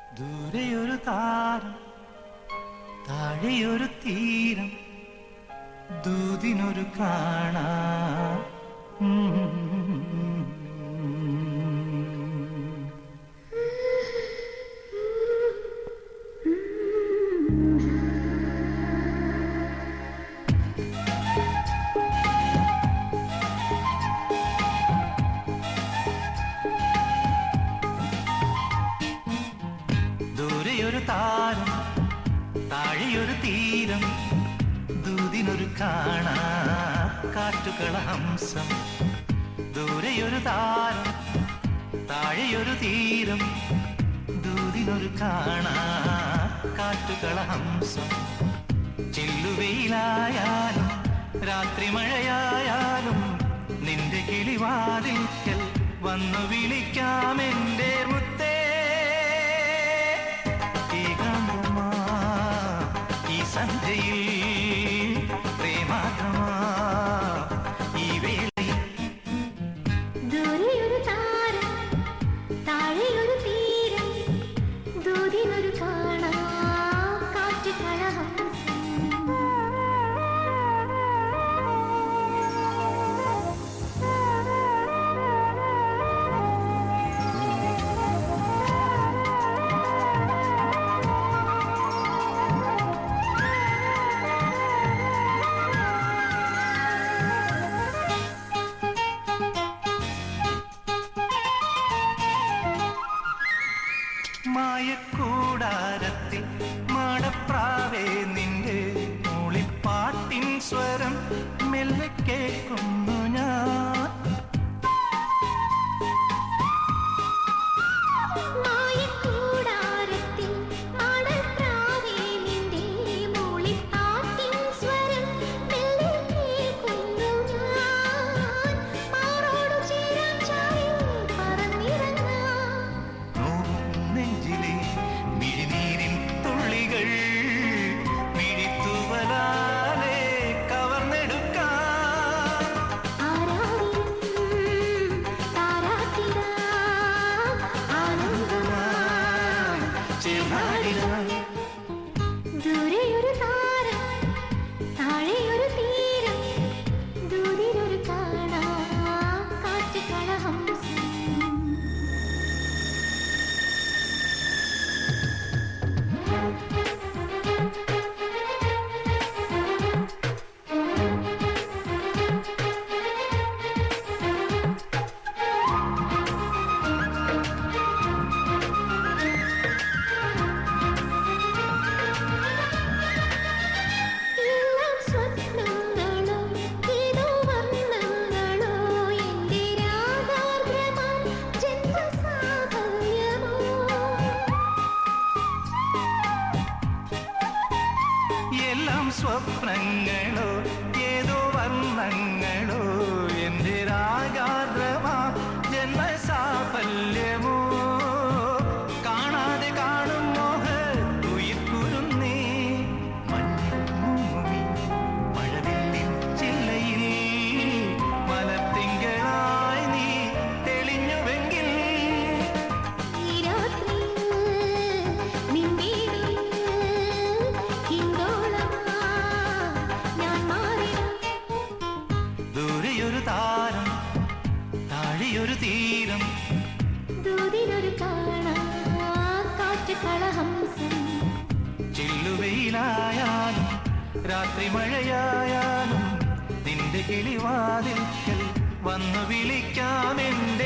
ദൂരെയൊരു താരം താഴെയൊരു തീരം ദൂതിനൊരു കാണാ ദൂരെയൊരു താരം താഴെയൊരു തീരം ദൂതിനൊരു കാണാ കാറ്റുകള ഹംസം ദൂരെയൊരു താരം താഴെയൊരു തീരം ദൂതിനൊരു കാണാ കാറ്റുകള ഹംസം ചെല്ലുവെയിലായാലും രാത്രി മഴയായാലും നിന്റെ കിളിവാതിൽക്കൽ വന്നു വിളിക്കാമെന്റെ മുത്തേ ഏകാന്തമാ ഈ സന്ധ്യയിൽ പ്രേമാഗ്രമാ ഈ വേളയിൽ ദൂരെയൊരു താരം താഴെയൊരു തീരം ദൂതിനൊരു കാണാ കാറ്റ് മായക്കൂടാരത്തിൽ മാടപ്രാവേ നിന്റെ മൂളിപ്പാട്ടിൻ സ്വരം മെല്ലെ കേൾക്കുന്നു ഞാൻ മായക്കൂടാരത്തിൽ മാടപ്രാവേ നിന്റെ മൂളിപ്പാട്ടിൻ സ്വരം മെല്ലെ കേൾക്കുന്നു ഞാൻ. മാറോടു ചേരാൻ ചാരി പറന്നിറങ്ങാം. നോവും നെഞ്ചിലെ മിഴിനീരിൻ തുള്ളികൾ മിഴിത്തുവലാലെ കവർന്നെടുക്കാം ആരാരിലും താരാട്ടിടാം ആനന്ദമായി ചേർന്നാടിടാം ദൂരെയൊരു താരം താഴെയൊരു തീരം ദൂരിലൊരു കാണാ കാറ്റ് കളഹംസം എല്ലാം സ്വപ്നങ്ങളോ ഏതോ വർണ്ണങ്ങളോ എൻ്റെ രാഗാർദ്രമാം ജന്മസാഫല്യമോ എല്ലാം സ്വപ്നങ്ങളോ ഏതോ വർണ്ണങ്ങളോ എന്റെ രാഗാദ്രമാ ജന്മസാഫല്യമോ കാണാതെ കാണും മോഹ ഉയിർക്കുരുന്നേ മഞ്ഞുമൂമി മഴവില്ലിൻ ചില്ലയിൽ മലത്തിങ്കളായി നീ തെളിഞ്ഞുവെങ്കിൽ ഈ രാത്രിയിൽ നിൻവീടിൽ ഹിന്ദോളമാ ഞാൻ മാറിടാം ദൂരെയൊരു താരം താഴെയൊരു തീരം ദൂതിലൊരു കാണാ കാറ്റ് കളഹംസം ചില്ലുവെയിലായാലും രാത്രി മഴയായാലും നിന്റെ കിളിവാതിൽക്കൽ വന്നു വിളിക്കാമെന്ന്